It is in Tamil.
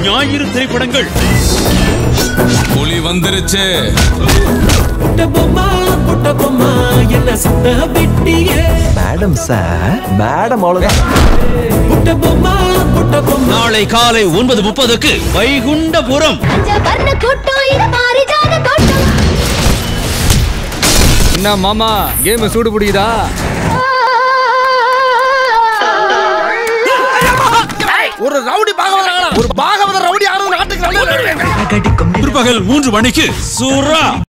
ஞாயிறு திரைப்படங்கள் புலி வந்துருச்சு புட்ட பொம்மா புட்ட பொம்மா என்ன சுத்த விட்டியே மேடம் சார் மேடம் அவ்வளவுதான் புட்ட பொம்மா புட்ட பொம்மா நாளை காலை ஒன்பது முப்பதுக்கு வைகுண்டபுரம் பஞ்சவர்ண கூட்டம் இது பாரிஜாத தோட்டம் என்ன மாமா கேம் சூடு பிடிக்குதா ஒரு ரவுடி பாகவதர் ஒரு பாகவதர் ரவுடி ஆனது நாட்டுக்கு நல்லது பிற்பகல் மூன்று மணிக்கு சூரா